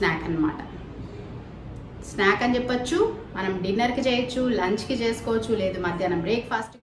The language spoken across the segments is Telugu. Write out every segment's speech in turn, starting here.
స్నాక్ అన్నమాట స్నాక్ అని చెప్పొచ్చు మనం డిన్నర్కి చేయొచ్చు లంచ్కి చేసుకోవచ్చు లేదు మధ్యాహ్నం breakfast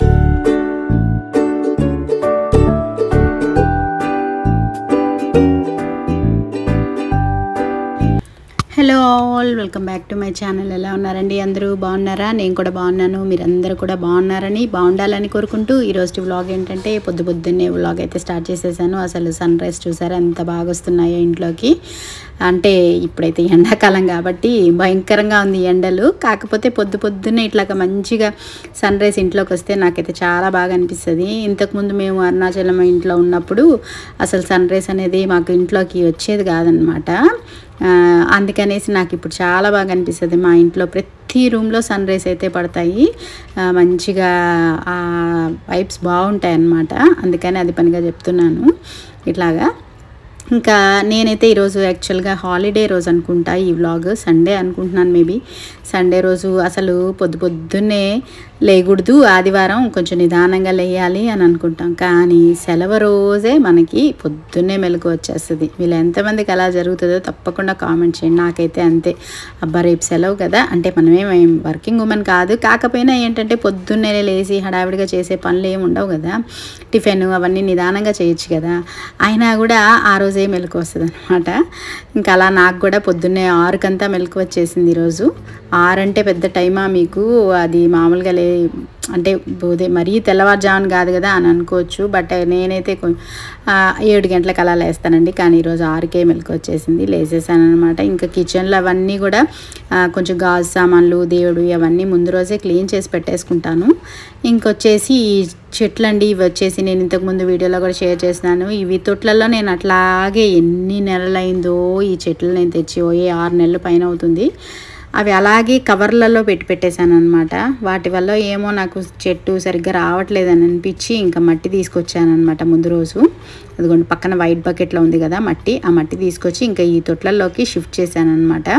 hello all welcome back to my channel ఎలా ఉన్నారండి అందరూ బాగున్నారా నేను కూడా బాగున్నాను మీరందరూ కూడా బాగున్నారని బాగుండాలని కోరుకుంటూ ఈరోజు వ్లాగ్ ఏంటంటే పొద్దు పొద్దున్నే వ్లాగ్ అయితే స్టార్ట్ చేసేసాను అసలు సన్ రైజ్ చూసారా ఎంత బాగా వస్తున్నాయో ఇంట్లోకి అంటే ఇప్పుడైతే ఎండాకాలం కాబట్టి భయంకరంగా ఉంది ఎండలు కాకపోతే పొద్దు పొద్దున్నే ఇట్లాగా మంచిగా సన్ రైజ్ ఇంట్లోకి వస్తే నాకైతే చాలా బాగా అనిపిస్తుంది ఇంతకుముందు మేము అరుణాచలం ఇంట్లో ఉన్నప్పుడు అసలు సన్ రైజ్ అనేది మాకు ఇంట్లోకి వచ్చేది కాదనమాట ఆ, అందుకనేసి నాకు ఇప్పుడు చాలా బాగా అనిపిస్తుంది మా ఇంట్లో ప్రతి రూమ్లో సన్ రైజ్ అయితే పడతాయి ఆ, మంచిగా ఆ వైబ్స్ బాగుంటాయి అన్నమాట అందుకని అది పనిగా చెప్తున్నాను ఇట్లాగా ఇంకా నేనైతే ఈరోజు యాక్చువల్గా హాలిడే రోజు అనుకుంటా ఈ వ్లాగ్ సండే అనుకుంటున్నాను మేబీ సండే రోజు అసలు పొద్దు పొద్దున్నే లేకూడదు ఆదివారం కొంచెం నిదానంగా లేయాలి అని అనుకుంటాం కానీ సెలవు రోజే మనకి పొద్దున్నే మెలకు వచ్చేస్తుంది వీళ్ళు ఎంతమందికి అలా జరుగుతుందో తప్పకుండా కామెంట్ చేయండి నాకైతే అంతే అబ్బా రేపు సెలవు కదా అంటే మనమేం వర్కింగ్ ఉమెన్ కాదు కాకపోయినా ఏంటంటే పొద్దున్నే లేచి హడావిడిగా చేసే పనులు ఏమి ఉండవు కదా టిఫిన్ అవన్నీ నిదానంగా చేయొచ్చు కదా అయినా కూడా ఆ రోజే మెలకు వస్తుంది అనమాట ఇంకా అలా నాకు కూడా పొద్దున్నే ఆరుకంతా మెలకు వచ్చేసింది ఈరోజు ఆరు అంటే పెద్ద టైమా మీకు అది మామూలుగా లే అంటే బోదే మరీ తెల్లవారుజామున కాదు కదా అని అనుకోవచ్చు బట్ నేనైతే కొం- ఆ, ఏడు గంటలకు అలా లేస్తానండి కానీ ఈరోజు ఆరుకే మెలకు వచ్చేసింది లేసేసాను అనమాట ఇంకా కిచెన్లో అవన్నీ కూడా ఆ, కొంచెం గాజు సామాన్లు దేవుడు అవన్నీ ముందు రోజే క్లీన్ చేసి పెట్టేసుకుంటాను ఇంకొచ్చేసి ఈ చెట్లండి ఇవి వచ్చేసి నేను ఇంతకుముందు వీడియోలో కూడా షేర్ చేసినాను ఇవి తొట్లలో నేను అట్లాగే ఎన్ని నెలలైందో ఈ చెట్లు నేను తెచ్చి పోయి ఆరు నెలల పైన అవుతుంది అవి అలాగే కవర్లలో పెట్టి పెట్టేశాను అనమాట వాటి వల్ల ఏమో నాకు చెట్టు సరిగ్గా రావట్లేదని అనిపించి ఇంకా మట్టి తీసుకొచ్చాను అనమాట ముందు రోజు అదిగోండి పక్కన వైట్ బకెట్లో ఉంది కదా మట్టి ఆ మట్టి తీసుకొచ్చి ఇంకా ఈ తొట్లలోకి షిఫ్ట్ చేశాను అనమాట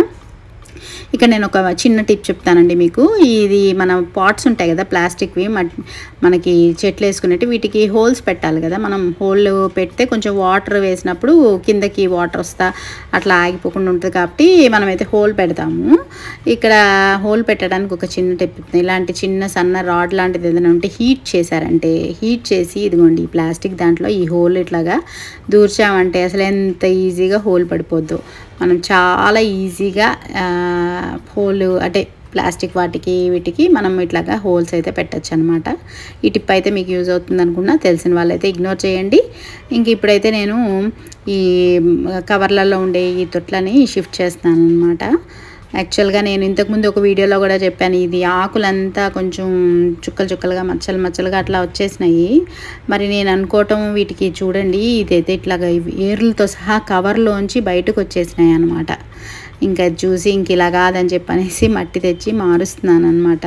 ఇక నేను ఒక చిన్న టిప్ చెప్తానండి మీకు ఇది మన పాట్స్ ఉంటాయి కదా ప్లాస్టిక్వి మట్ మనకి చెట్లు వేసుకునేవి వీటికి హోల్స్ పెట్టాలి కదా మనం హోల్ పెడితే కొంచెం వాటర్ వేసినప్పుడు కిందకి వాటర్ వస్తా అట్లా ఆగిపోకుండా ఉంటుంది కాబట్టి మనమైతే హోల్ పెడతాము ఇక్కడ హోల్ పెట్టడానికి ఒక చిన్న టిప్ చెప్తాను. ఇలాంటి చిన్న సన్న రాడ్ లాంటిది ఏదైనా ఉంటే హీట్ చేశారంటే హీట్ చేసి ఇదిగోండి ఈ ప్లాస్టిక్ దాంట్లో ఈ హోల్ ఇట్లాగా దూర్చామంటే అసలు ఎంత ఈజీగా హోల్ పడిపోద్దు మనం చాలా ఈజీగా ఆ, హోల్ అంటే ప్లాస్టిక్ వాటికి వీటికి మనం ఇట్లాగా హోల్స్ అయితే పెట్టచ్చు అనమాట ఈ టిప్ అయితే మీకు యూజ్ అవుతుంది అనుకున్నా తెలిసిన వాళ్ళైతే ఇగ్నోర్ చేయండి ఇంక ఇప్పుడైతే నేను ఈ కవర్లలో ఉండే ఈ తొట్లని షిఫ్ట్ చేస్తాను అనమాట యాక్చువల్గా నేను ఇంతకుముందు ఒక వీడియోలో కూడా చెప్పాను ఇది ఆకులంతా కొంచెం చుక్కలు చుక్కలుగా మచ్చలు మచ్చలుగా అట్లా వచ్చేసినాయి మరి నేను అనుకోవటం వీటికి చూడండి ఇదైతే ఇట్లాగా ఇవి ఏర్లతో సహా కవర్లోంచి బయటకు వచ్చేసినాయి అనమాట ఇంకా అది చూసి ఇంక ఇలా కాదని చెప్పనేసి మట్టి తెచ్చి మారుస్తున్నాను అనమాట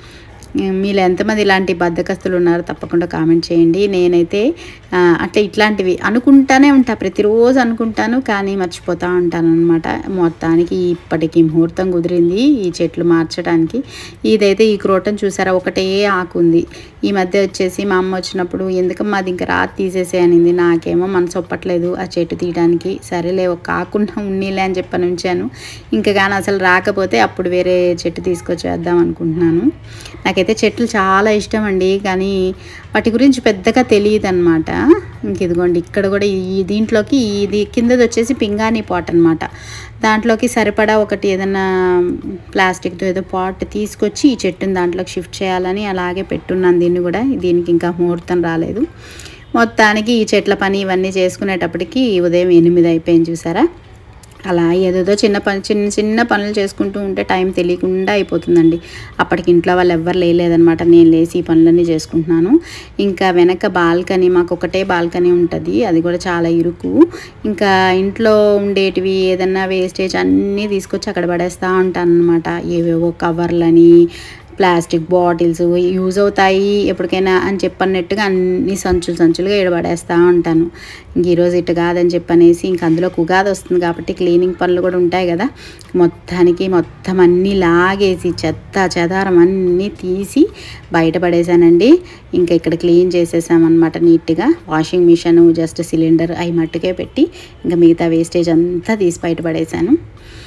మీలో ఎంతమంది ఇలాంటి బద్దకస్తులు ఉన్నారో తప్పకుండా కామెంట్ చేయండి నేనైతే ఆ, అట్లా ఇట్లాంటివి అనుకుంటానే ఉంటా ప్రతిరోజు అనుకుంటాను కానీ మర్చిపోతూ ఉంటాను అనమాట మొత్తానికి ఇప్పటికి ముహూర్తం కుదిరింది ఈ చెట్లు మార్చడానికి ఇదైతే ఈ క్రోటన్ చూసారా ఒకటే ఆకు ఉంది ఈ మధ్య వచ్చేసి మా అమ్మ వచ్చినప్పుడు ఎందుకమ్మా అది ఇంకా రాతి తీసేసే అనింది నాకేమో మనసు ఒప్పట్లేదు ఆ చెట్టు తీయడానికి సరేలే ఒక ఆకున్నా ఉన్నీలే అని చెప్పని ఉంచాను ఇంకా కానీ అసలు రాకపోతే అప్పుడు వేరే చెట్టు తీసుకొచ్చేద్దాం అనుకుంటున్నాను నాకైతే చెట్లు చాలా ఇష్టం అండి కానీ వాటి గురించి పెద్దగా తెలియదు అనమాట ఇంక ఇదిగోండి ఇక్కడ కూడా ఈ దీంట్లోకి ఇది కిందది వచ్చేసి పింగాణి పాట్ అనమాట దాంట్లోకి సరిపడా ఒకటి ఏదైనా ప్లాస్టిక్తో ఏదో పాట్ తీసుకొచ్చి ఈ చెట్టుని దాంట్లోకి షిఫ్ట్ చేయాలని అలాగే పెట్టున్నాను దీన్ని కూడా దీనికి ఇంకా ముహూర్తం రాలేదు మొత్తానికి ఈ చెట్ల పని ఇవన్నీ చేసుకునేటప్పటికి ఉదయం ఎనిమిది అయిపోయింది చూసారా అలా ఏదేదో చిన్న పని చిన్న చిన్న పనులు చేసుకుంటూ ఉంటే టైం తెలియకుండా అయిపోతుందండి అప్పటికి ఇంట్లో వాళ్ళు ఎవ్వరు లేదనమాట నేను లేచి ఈ పనులన్నీ చేసుకుంటున్నాను ఇంకా వెనక బాల్కనీ మాకు ఒకటే బాల్కనీ ఉంటుంది అది కూడా చాలా ఇరుకు ఇంకా ఇంట్లో ఉండేటివి ఏదన్నా వేస్టేజ్ అన్నీ తీసుకొచ్చి అక్కడ పడేస్తూ ఉంటాను అనమాట ఏవేవో కవర్లని ప్లాస్టిక్ బాటిల్స్ యూజ్ అవుతాయి ఎప్పటికైనా అని చెప్పన్నట్టుగా అన్ని సంచులు సంచులుగా ఎడబడేస్తూ ఉంటాను ఇంక ఈరోజు ఇటు కాదని చెప్పనేసి ఇంక అందులో ఉగాది వస్తుంది కాబట్టి క్లీనింగ్ పనులు కూడా ఉంటాయి కదా మొత్తానికి మొత్తం అన్నీ లాగేసి చెత్త చెదారం అన్నీ తీసి బయట పడేసానండి ఇంకా ఇక్కడ క్లీన్ చేసేసామన్నమాట నీట్గా వాషింగ్ మిషన్ జస్ట్ సిలిండర్ అవి మట్టుకే పెట్టి ఇంకా మిగతా వేస్టేజ్ అంతా తీసి బయట పడేసాను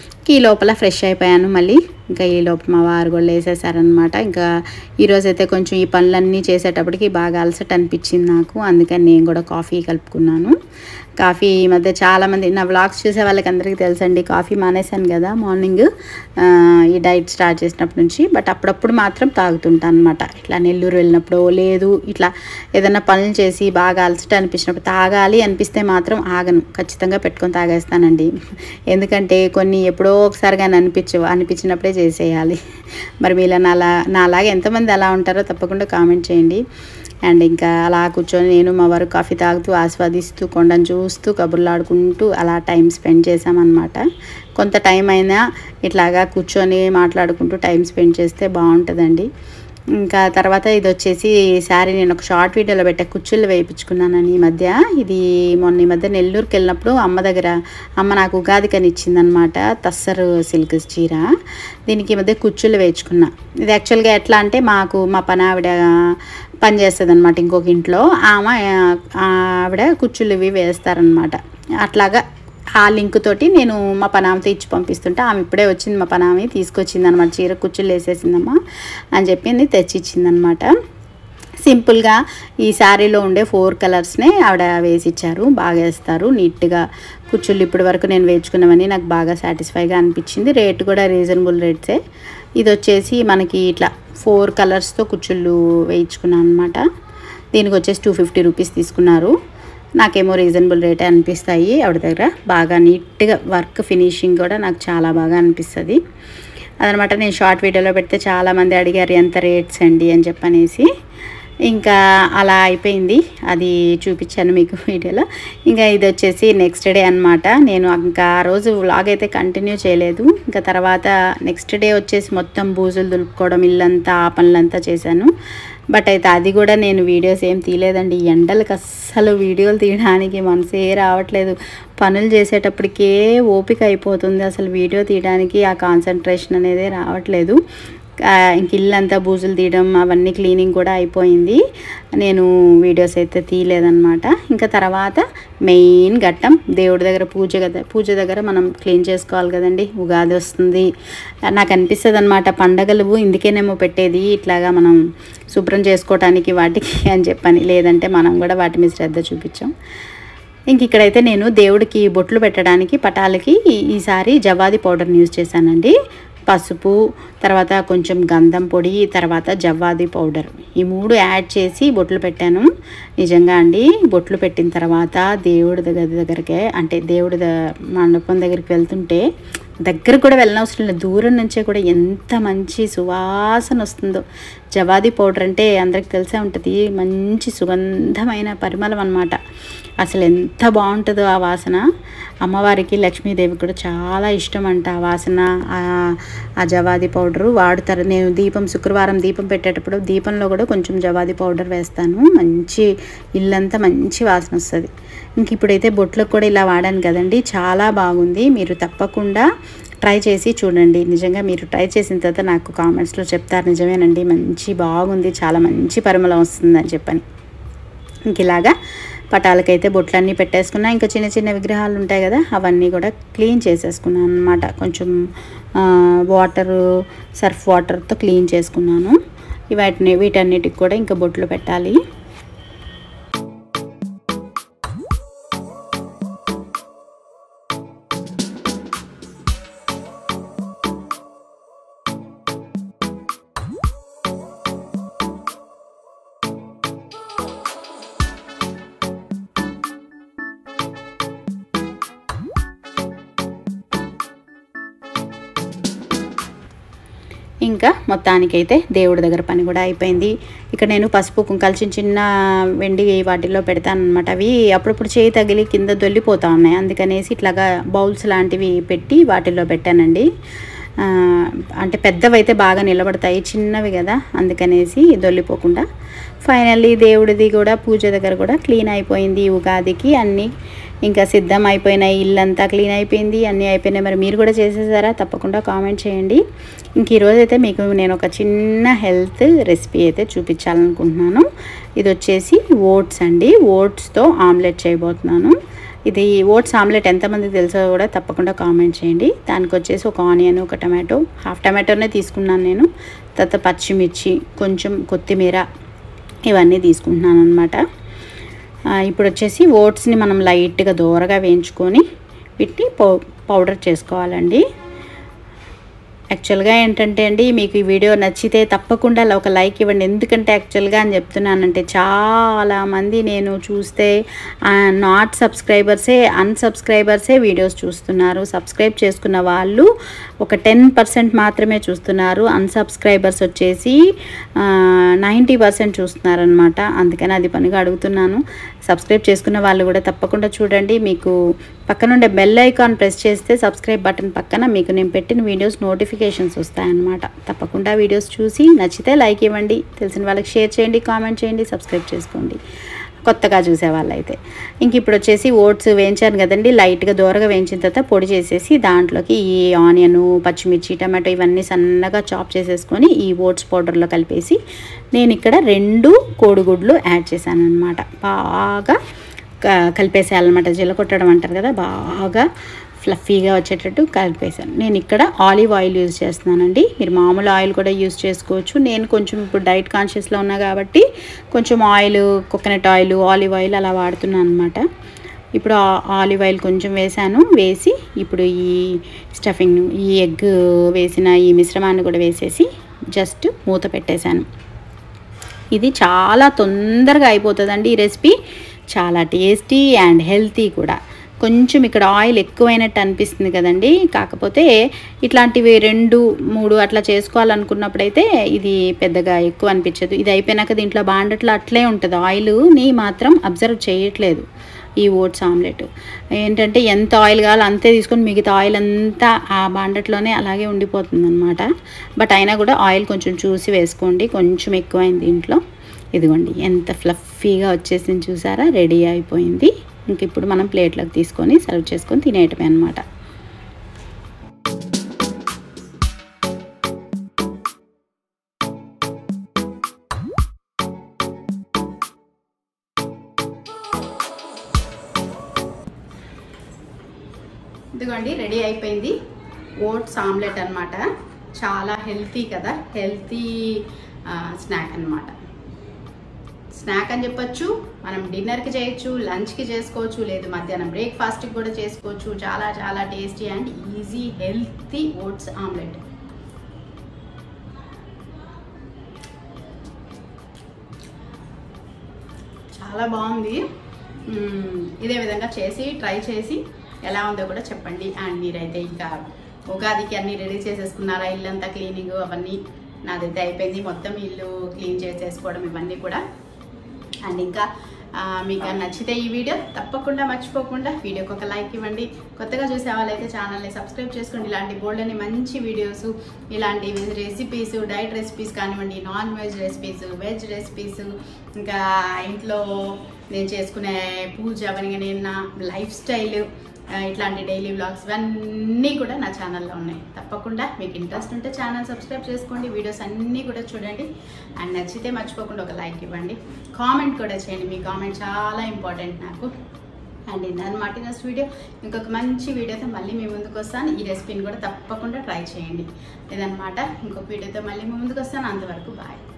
ఈ లోపల ఫ్రెష్ అయిపోయాను మళ్ళీ ఇంకా ఈ లోపల మా వారు కూడా వేసేసారనమాట ఇంకా ఈరోజు అయితే కొంచెం ఈ పనులన్నీ చేసేటప్పటికి బాగా అలసట అనిపించింది నాకు అందుకని నేను కూడా కాఫీ కలుపుకున్నాను కాఫీ ఈ మధ్య చాలామంది నా వ్లాగ్స్ చూసే వాళ్ళకి అందరికీ తెలుసండి కాఫీ మానేశాను కదా మార్నింగ్ ఆ, ఈ డైట్ స్టార్ట్ చేసినప్పటి నుంచి బట్ అప్పుడప్పుడు మాత్రం తాగుతుంటాను అనమాట ఇట్లా నెల్లూరు వెళ్ళినప్పుడు లేదు ఇట్లా ఏదైనా పనులు చేసి బాగా అలసట అనిపించినప్పుడు తాగాలి అనిపిస్తే మాత్రం ఆగను ఖచ్చితంగా పెట్టుకొని తాగేస్తానండి ఎందుకంటే కొన్ని ఎప్పుడో ఒకసారి కానీ అనిపించవు అనిపించినప్పుడే చేసేయాలి మరి మీలో నాలా నాలాగా ఎంతమంది అలా ఉంటారో తప్పకుండా కామెంట్ చేయండి అండ్ ఇంకా అలా కూర్చొని నేను మా వారు కాఫీ తాగుతూ ఆస్వాదిస్తూ కొండను చూస్తూ కబుర్లు ఆడుకుంటూ అలా టైం స్పెండ్ చేసామన్నమాట కొంత టైం అయినా ఇట్లాగా కూర్చొని మాట్లాడుకుంటూ టైం స్పెండ్ చేస్తే బాగుంటుందండి ఇంకా తర్వాత ఇది వచ్చేసి శారీ నేను ఒక షార్ట్ వీడియోలో పెట్టే కుచ్చుళ్ళు వేయించుకున్నానని ఈ మధ్య ఇది మొన్న ఈ మధ్య నెల్లూరుకి వెళ్ళినప్పుడు అమ్మ దగ్గర అమ్మ నాకు ఉగాదికని ఇచ్చిందనమాట తస్సరు సిల్క్ చీర దీనికి ఈ మధ్య కుచ్చుళ్ళు వేయించుకున్నా ఇది యాక్చువల్గా ఎట్లా అంటే మాకు మా పని ఆవిడ పని చేస్తుంది అనమాట ఇంకొక ఇంట్లో ఆమె ఆ, ఆవిడ కుచ్చుళ్ళు ఇవి వేస్తారనమాట అట్లాగా ఆ లింక్ తోటి నేను మా పనామతో ఇచ్చి పంపిస్తుంటే ఆమె ఇప్పుడే వచ్చింది మా పనామి తీసుకొచ్చింది అనమాట చీర కుచ్చులు వేసేసిందమ్మా అని చెప్పింది తెచ్చి ఇచ్చిందనమాట సింపుల్గా ఈ శారీలో ఉండే ఫోర్ కలర్స్నే ఆవిడ వేసి ఇచ్చారు బాగా వేస్తారు నీట్గా కుచ్చుళ్ళు ఇప్పటి వరకు నేను వేయించుకున్నవని నాకు బాగా సాటిస్ఫైగా అనిపించింది రేట్ కూడా రీజనబుల్ రేట్సే ఇది వచ్చేసి మనకి ఇట్లా ఫోర్ కలర్స్తో కుచ్చుళ్ళు వేయించుకున్నాను అనమాట దీనికి వచ్చేసి టూ ఫిఫ్టీ రూపీస్ తీసుకున్నారు నాకేమో రీజనబుల్ రేటే అనిపిస్తాయి ఆవిడ దగ్గర బాగా నీట్గా వర్క్ ఫినిషింగ్ కూడా నాకు చాలా బాగా అనిపిస్తుంది అదనమాట నేను షార్ట్ వీడియోలో పెడితే చాలామంది అడిగారు ఎంత రేట్స్ అండి అని చెప్పనేసి ఇంకా అలా అయిపోయింది అది చూపించాను మీకు వీడియోలో ఇంకా ఇది వచ్చేసి నెక్స్ట్ డే అనమాట నేను ఇంకా ఆ రోజు వ్లాగ్ అయితే కంటిన్యూ చేయలేదు ఇంకా తర్వాత నెక్స్ట్ డే వచ్చేసి మొత్తం బూజులు దులుపుకోవడం ఇల్లంతా ఆ పనులంతా చేశాను బట్ అయితే అది కూడా నేను వీడియోస్ ఏం తీయలేదండి ఈ ఎండలకు అస్సలు వీడియోలు తీయడానికి మనసే రావట్లేదు పనులు చేసేటప్పటికే ఓపిక అయిపోతుంది అసలు వీడియో తీయడానికి ఆ కాన్సన్ట్రేషన్ అనేది రావట్లేదు ఆ, ఇంక ఇల్లంతా బూజులు తీయడం అవన్నీ క్లీనింగ్ కూడా అయిపోయింది నేను వీడియోస్ అయితే తీయలేదన్నమాట ఇంకా తర్వాత మెయిన్ ఘట్టం దేవుడి దగ్గర పూజ కదా పూజ దగ్గర మనం క్లీన్ చేసుకోవాలి కదండి ఉగాది వస్తుంది నాకు అనిపిస్తుంది అనమాట పండగలు ఇందుకేనేమో పెట్టేది ఇట్లాగా మనం శుభ్రం చేసుకోవటానికి వాటికి అని చెప్పని లేదంటే మనం కూడా వాటి మీద శ్రద్ధ చూపించాం ఇంక ఇక్కడైతే నేను దేవుడికి బొట్లు పెట్టడానికి పటాలకి ఈ- ఈసారి జవాది పౌడర్ని యూజ్ చేశానండి పసుపు తర్వాత కొంచెం గంధం పొడి తర్వాత జవ్వాది పౌడర్ ఈ మూడు యాడ్ చేసి బొట్లు పెట్టాను నిజంగా అండి బొట్లు పెట్టిన తర్వాత దేవుడి దగ్గర దగ్గరకే అంటే దేవుడి ద- మండపం దగ్గరికి వెళ్తుంటే దగ్గర కూడా వెళ్ళనవసరం లేదు దూరం నుంచే కూడా ఎంత మంచి సువాసన వస్తుందో జవాది పౌడర్ అంటే అందరికి తెలిసే ఉంటుంది మంచి సుగంధమైన పరిమళం అన్నమాట అసలు ఎంత బాగుంటుందో ఆ వాసన అమ్మవారికి లక్ష్మీదేవికి కూడా చాలా ఇష్టం అంట ఆ వాసన ఆ- ఆ జవాది పౌడరు వాడుతారు నేను దీపం శుక్రవారం దీపం పెట్టేటప్పుడు దీపంలో కూడా కొంచెం జవాది పౌడర్ వేస్తాను మంచి ఇల్లంతా మంచి వాసన వస్తుంది ఇంక ఇప్పుడైతే బొట్లకు కూడా ఇలా వాడాను కదండి చాలా బాగుంది మీరు తప్పకుండా ట్రై చేసి చూడండి నిజంగా మీరు ట్రై చేసిన తర్వాత నాకు కామెంట్స్లో చెప్తారు నిజమేనండి మంచి బాగుంది చాలా మంచి పరిమళం వస్తుందని చెప్పని ఇంక ఇలాగా పటాలకైతే బొట్లన్నీ పెట్టేసుకున్నా ఇంకా చిన్న చిన్న విగ్రహాలు ఉంటాయి కదా అవన్నీ కూడా క్లీన్ చేసేసుకున్నాను అనమాట కొంచెం వాటరు సర్ఫ్ వాటర్తో క్లీన్ చేసుకున్నాను వాటిని వీటన్నిటికి కూడా ఇంకా బొట్లు పెట్టాలి ఇంకా మొత్తానికైతే దేవుడి దగ్గర పని కూడా అయిపోయింది ఇక్కడ నేను పసుపు కుంకాలు చిన్న చిన్న వెండి వాటిల్లో పెడతాను అనమాట అవి అప్పుడప్పుడు చేయి తగిలి కింద దొల్లిపోతా ఉన్నాయి అందుకనేసి ఇట్లాగా బౌల్స్ లాంటివి పెట్టి వాటిల్లో పెట్టానండి ఆ, అంటే పెద్దవైతే బాగా నిలబడతాయి చిన్నవి కదా అందుకనేసి దొల్లిపోకుండా ఫైనల్లీ దేవుడిది కూడా పూజ దగ్గర కూడా క్లీన్ అయిపోయింది ఉగాదికి అన్నీ ఇంకా సిద్ధం అయిపోయినాయి ఇల్లంతా క్లీన్ అయిపోయింది అన్నీ అయిపోయినాయి మరి మీరు కూడా చేసేసారా తప్పకుండా కామెంట్ చేయండి ఇంక ఈరోజు అయితే మీకు నేను ఒక చిన్న హెల్త్ రెసిపీ అయితే చూపించాలనుకుంటున్నాను ఇది వచ్చేసి ఓట్స్ అండి ఓట్స్తో ఆమ్లెట్ చేయబోతున్నాను ఇది ఓట్స్ ఆమ్లెట్ ఎంతమందికి తెలుసో కూడా తప్పకుండా కామెంట్ చేయండి దానికి వచ్చేసి ఒక ఆనియన్ ఒక టమాటో హాఫ్ టమాటోనే తీసుకున్నాను నేను తర్వాత పచ్చిమిర్చి కొంచెం కొత్తిమీర ఇవన్నీ తీసుకుంటున్నాను అనమాట ఇప్పుడు వచ్చేసి ఓట్స్ని మనం లైట్గా దూరగా వేయించుకొని వీటిని పౌ పౌడర్ చేసుకోవాలండి యాక్చువల్గా ఏంటంటే అండి మీకు ఈ వీడియో నచ్చితే తప్పకుండా ఒక లైక్ ఇవ్వండి ఎందుకంటే యాక్చువల్గా అని చెప్తున్నానంటే చాలామంది నేను చూస్తే నాట్ సబ్స్క్రైబర్సే అన్సబ్స్క్రైబర్సే వీడియోస్ చూస్తున్నారు సబ్స్క్రైబ్ చేసుకున్న వాళ్ళు ఒక టెన్ పర్సెంట్ మాత్రమే చూస్తున్నారు అన్సబ్స్క్రైబర్స్ వచ్చేసి నైంటీ పర్సెంట్ చూస్తున్నారనమాట అందుకని అది పనిగా అడుగుతున్నాను సబ్స్క్రైబ్ చేసుకున్న వాళ్ళు కూడా తప్పకుండా చూడండి మీకు పక్కనుండే బెల్ ఐకాన్ ప్రెస్ చేస్తే సబ్స్క్రైబ్ బటన్ పక్కన మీకు నేను పెట్టిన వీడియోస్ నోటిఫికేషన్స్ వస్తాయన్నమాట తప్పకుండా వీడియోస్ చూసి నచ్చితే లైక్ ఇవ్వండి తెలిసిన వాళ్ళకి షేర్ చేయండి కామెంట్ చేయండి సబ్స్క్రైబ్ చేసుకోండి కొత్తగా చూసే వాళ్ళైతే ఇంక ఇప్పుడు వచ్చేసి ఓట్స్ వేయించాను కదండి లైట్గా దూరగా వేయించిన తర్వాత పొడి చేసేసి దాంట్లోకి ఈ ఆనియన్ పచ్చిమిర్చి టమాటో ఇవన్నీ సన్నగా చాప్ చేసేసుకొని ఈ ఓట్స్ పౌడర్లో కలిపేసి నేను ఇక్కడ రెండు కోడిగుడ్లు యాడ్ చేశాను అనమాట బాగా క- కలిపేసేయాలన్నమాట జీలకొట్టడం అంటారు కదా బాగా ఫ్లఫీగా వచ్చేటట్టు కలిపేసాను నేను ఇక్కడ ఆలివ్ ఆయిల్ యూజ్ చేస్తున్నానండి మీరు మామూలు ఆయిల్ కూడా యూజ్ చేసుకోవచ్చు నేను కొంచెం ఇప్పుడు డైట్ కాన్షియస్లో ఉన్నా కాబట్టి కొంచెం oil coconut oil olive oil అలా వాడుతున్నాను అనమాట ఇప్పుడు ఆ- ఆలివ్ ఆయిల్ కొంచెం వేసాను వేసి ఇప్పుడు ఈ స్టఫింగ్ ఈ ఎగ్ వేసిన ఈ మిశ్రమాన్ని కూడా వేసేసి జస్ట్ మూత పెట్టేశాను ఇది చాలా తొందరగా అయిపోతుందండి ఈ రెసిపీ చాలా టేస్టీ అండ్ హెల్తీ కూడా కొంచెం ఇక్కడ ఆయిల్ ఎక్కువైనట్టు అనిపిస్తుంది కదండి కాకపోతే ఇట్లాంటివి రెండు మూడు అట్లా చేసుకోవాలనుకున్నప్పుడైతే ఇది పెద్దగా ఎక్కువ అనిపించదు ఇది అయిపోయినాక దీంట్లో బాండట్లో అట్లే ఉంటుంది ఆయిల్ని మాత్రం అబ్జర్వ్ చేయట్లేదు ఈ ఓట్స్ ఆమ్లెట్ ఏంటంటే ఎంత ఆయిల్ కావాలో అంతే తీసుకొని మిగతా ఆయిల్ అంతా ఆ బాండట్లోనే అలాగే ఉండిపోతుంది అనమాట బట్ అయినా కూడా ఆయిల్ కొంచెం చూసి వేసుకోండి కొంచెం ఎక్కువైంది దీంట్లో ఇదిగోండి ఎంత ఫ్లఫీగా వచ్చేసింది చూసారా రెడీ అయిపోయింది ఇంక ఇప్పుడు మనం ప్లేట్లోకి తీసుకొని సర్వ్ చేసుకొని తినేయటమే అనమాట ఇదిగోండి రెడీ అయిపోయింది ఓట్స్ ఆమ్లెట్ అన్నమాట చాలా హెల్తీ కదా హెల్తీ స్నాక్ అన్నమాట స్నాక్ అని చెప్పొచ్చు మనం డిన్నర్కి చేయొచ్చు లంచ్కి చేసుకోవచ్చు లేదు మధ్యాహ్నం బ్రేక్ఫాస్ట్కి కూడా చేసుకోవచ్చు చాలా చాలా tasty and easy healthy oats omelette చాలా బాగుంది మ్మ్, ఇదే విధంగా చేసి ట్రై చేసి ఎలా ఉందో కూడా చెప్పండి అండ్ మీరైతే ఇంకా ఉగాదికి అన్ని రెడీ చేసేసుకున్నారా ఇల్లంతా క్లీనింగ్ అవన్నీ నాదైతే అయిపోయింది మొత్తం ఇల్లు క్లీన్ చేసేసుకోవడం ఇవన్నీ కూడా అండ్ ఇంకా ఆ, మీకు నచ్చితే ఈ వీడియో తప్పకుండా మర్చిపోకుండా వీడియోకి ఒక లైక్ ఇవ్వండి కొత్తగా చూసే వాళ్ళైతే ఛానల్ని సబ్స్క్రైబ్ చేసుకోండి ఇలాంటి బోల్డ్ అని మంచి వీడియోస్ ఇలాంటి రెసిపీస్ డైట్ రెసిపీస్ కానివ్వండి non veg recipes veg recipes ఇంకా ఇంట్లో నేను చేసుకునే పూజ అవన్నీ నేను నా లైఫ్ స్టైల్ ఇట్లాంటి డైలీ వ్లాగ్స్ ఇవన్నీ కూడా నా ఛానల్లో ఉన్నాయి తప్పకుండా మీకు ఇంట్రెస్ట్ ఉంటే ఛానల్ సబ్స్క్రైబ్ చేసుకోండి వీడియోస్ అన్నీ కూడా చూడండి అండ్ నచ్చితే మర్చిపోకుండా ఒక లైక్ ఇవ్వండి కామెంట్ కూడా చేయండి మీ కామెంట్ చాలా ఇంపార్టెంట్ నాకు అండ్ ఇదన్నమాట నెక్స్ట్ వీడియో ఇంకొక మంచి వీడియోతో మళ్ళీ మీ ముందుకు వస్తాను ఈ రెసిపీని కూడా తప్పకుండా ట్రై చేయండి ఇదన్నమాట ఇంకొక వీడియోతో మళ్ళీ మీ ముందుకు వస్తాను అంతవరకు బాయ్